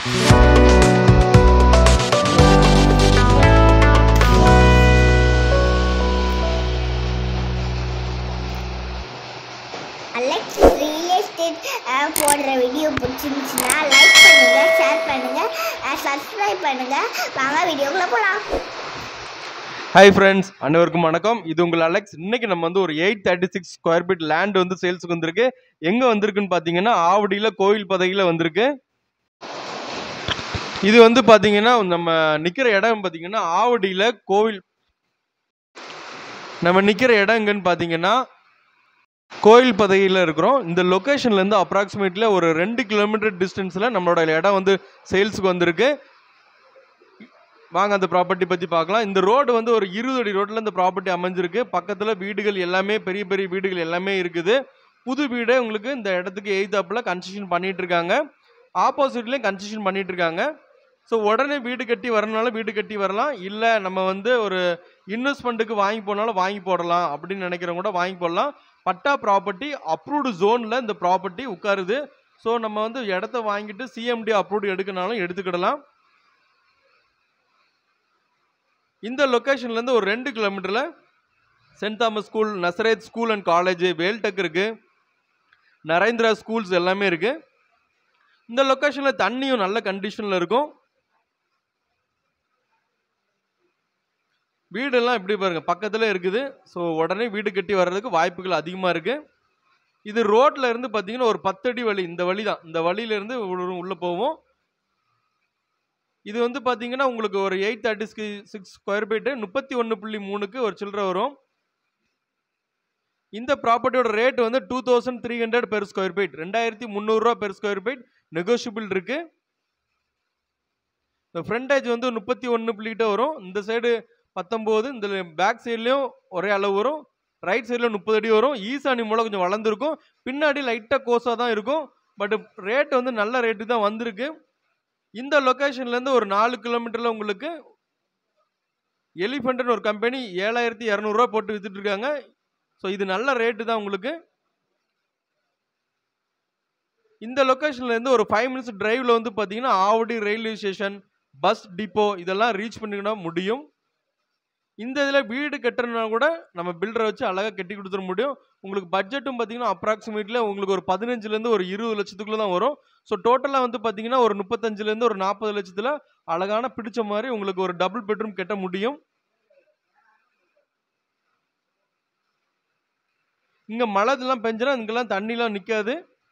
Alex real estate போடுற video பிடிச்சிருந்துச்சுன்னா like பண்ணுங்க ஷேர் பண்ணுங்க சப்ஸ்கிரைப் பண்ணுங்க வாங்க வீடியோக்குள்ள போகலாம் ஹாய் ஃப்ரெண்ட்ஸ் அனைவருக்கும் வணக்கம் இது உங்கள் அலெக்ஸ் இன்னைக்கு நம்ம வந்து ஒரு eight thirty six square feet land வந்து சேல்ஸுக்கு வந்திருக்கு எங்கே வந்திருக்குன்னு பார்த்தீங்கன்னா ஆவடியில் கோவில் பதவியில் வந்திருக்கு இது வந்து பார்த்தீங்கன்னா நம்ம நிற்கிற இடம் பார்த்தீங்கன்னா ஆவடியில் கோவில் நம்ம நிற்கிற இடம் எங்கன்னு பார்த்தீங்கன்னா கோயில் பதவியில் இருக்கிறோம் இந்த லொக்கேஷன்லேருந்து அப்ராக்சிமேட்லி ஒரு ரெண்டு கிலோமீட்டர் டிஸ்டன்ஸில் நம்மளோட இடம் வந்து சேல்ஸுக்கு வந்திருக்கு வாங்க அந்த ப்ராப்பர்ட்டி பற்றி பார்க்கலாம் இந்த ரோடு வந்து ஒரு இருபது அடி ரோட்டில் இந்த ப்ராப்பர்ட்டி அமைஞ்சிருக்கு பக்கத்தில் வீடுகள் எல்லாமே பெரிய பெரிய வீடுகள் எல்லாமே இருக்குது புது வீடே உங்களுக்கு இந்த இடத்துக்கு எய்தாப்பில் கன்ஸ்ட்ரக்ஷன் பண்ணிட்டு இருக்காங்க ஆப்போசிட்லேயும் கன்ஸ்ட்ரக்ஷன் பண்ணிட்டு இருக்காங்க ஸோ உடனே வீடு கட்டி வரனால வீடு கட்டி வரலாம் இல்லை நம்ம வந்து ஒரு இன்வெஸ்ட்மெண்ட்டுக்கு வாங்கி போனாலும் வாங்கி போடலாம் அப்படின்னு நினைக்கிறவங்க கூட வாங்கி போடலாம் பட்டா ப்ராப்பர்ட்டி அப்ரூவ்டு ஜோனில் இந்த ப்ராப்பர்ட்டி உட்காருது ஸோ நம்ம வந்து இடத்த வாங்கிட்டு சிஎம்டி அப்ரூவ்டு எடுக்கனாலும் எடுத்துக்கிடலாம் இந்த லொக்கேஷன்லேருந்து ஒரு ரெண்டு கிலோமீட்டரில் saint Thomas school Nazareth school and college Veltech இருக்குது நரேந்திரா ஸ்கூல்ஸ் எல்லாமே இருக்குது இந்த லொக்கேஷனில் தண்ணியும் நல்ல கண்டிஷனில் இருக்கும் வீடெல்லாம் எப்படி பாருங்க பக்கத்தில் இருக்குது ஸோ உடனே வீடு கட்டி வர்றதுக்கு வாய்ப்புகள் அதிகமாக இருக்குது இது ரோட்டில் இருந்து பார்த்தீங்கன்னா ஒரு பத்தடி வழி இந்த வழி தான் இந்த வழியிலேருந்து உள்ளே போவோம் இது வந்து பார்த்தீங்கன்னா உங்களுக்கு ஒரு eight thirty six square feet முப்பத்தி ஒன்று புள்ளி மூணுக்கு ஒரு சில்லற வரும் இந்த ப்ராப்பர்ட்டியோட ரேட் வந்து two thousand three hundred per square feet ரெண்டாயிரத்தி முந்நூறுரூவா பெர் ஸ்கொயர் ஃபீட் நெகோஷியபிள் இருக்கு இந்த ஃப்ரண்டேஜ் வந்து முப்பத்தி ஒன்று புள்ளிக்கிட்ட வரும் இந்த சைடு பத்தொம்போது இந்த பேக் சைட்லேயும் ஒரே அளவு வரும் ரைட் சைடில் முப்பது அடி வரும் ஈசானி மூலம் கொஞ்சம் வளர்ந்துருக்கும் பின்னாடி லைட்டாக கோஸாக தான் இருக்கும் பட் ரேட் வந்து நல்ல ரேட்டு தான் வந்திருக்கு இந்த லொக்கேஷன்லேருந்து ஒரு நாலு கிலோமீட்டரில் உங்களுக்கு எலிஃபண்ட்னு ஒரு கம்பெனி ஏழாயிரத்தி இரநூறுவா போட்டு வித்துட்டு இருக்காங்க ஸோ இது நல்ல ரேட்டு தான் உங்களுக்கு இந்த லொக்கேஷன்லேருந்து ஒரு ஃபைவ் மினிட்ஸ் டிரைவில் வந்து பார்த்தீங்கன்னா Avadi railway station bus depot இதெல்லாம் ரீச் பண்ணிக்கினா முடியும் இந்த இதில் வீடு கட்டுறதுனா கூட நம்ம பில்டரை வச்சு அழகாக கட்டி கொடுத்துட முடியும் உங்களுக்கு பட்ஜெட்டும் பார்த்தீங்கன்னா அப்ராக்சிமேட்லி உங்களுக்கு ஒரு பதினஞ்சுலேருந்து ஒரு இருபது லட்சத்துக்குள்ள தான் வரும் ஸோ டோட்டலாக வந்து பார்த்தீங்கன்னா ஒரு முப்பத்தஞ்சுலேருந்து ஒரு நாற்பது லட்சத்தில் அழகான பிடிச்ச மாதிரி உங்களுக்கு ஒரு டபுள் பெட்ரூம் கட்ட முடியும் இங்கே மழை இதெல்லாம் பெஞ்சுனா இங்கெல்லாம் தண்ணிலாம் நிற்காது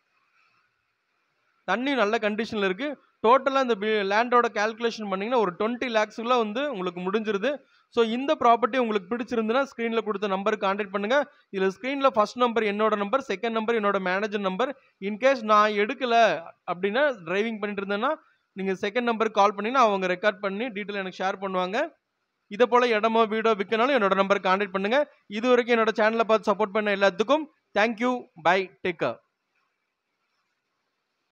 தண்ணி நல்ல கண்டிஷனில் இருக்குது டோட்டலாக இந்த லேண்டோட கேல்குலேஷன் பண்ணிங்கன்னா ஒரு டுவெண்ட்டி லேக்ஸுக்குள்ள வந்து உங்களுக்கு முடிஞ்சிருது ஸோ இந்த ப்ராப்பர்ட்டி உங்களுக்கு பிடிச்சிருந்துன்னா ஸ்க்ரீனில் கொடுத்த நம்பருக்கு காண்டாக்ட் பண்ணுங்கள் இதில் ஸ்க்ரீனில் ஃபர்ஸ்ட் நம்பர் என்னோட நம்பர் செகண்ட் நம்பர் என்னோட மேனேஜர் நம்பர் இன்கேஸ் நான் எடுக்கலை அப்படின்னா டிரைவிங் பண்ணிட்டு இருந்தேன்னா நீங்கள் செகண்ட் நம்பருக்கு கால் பண்ணிங்கன்னா அவங்க ரெக்கார்ட் பண்ணி டீட்டெயில் எனக்கு ஷேர் பண்ணுவாங்க இதை போல் இடமோ வீடோ விற்கனாலும் என்னோட நம்பருக்கு காண்டாக்ட் பண்ணுங்கள் இது வரைக்கும் என்னோட சேனலை பார்த்து சப்போர்ட் பண்ண எல்லாத்துக்கும் தேங்க்யூ பை டேக்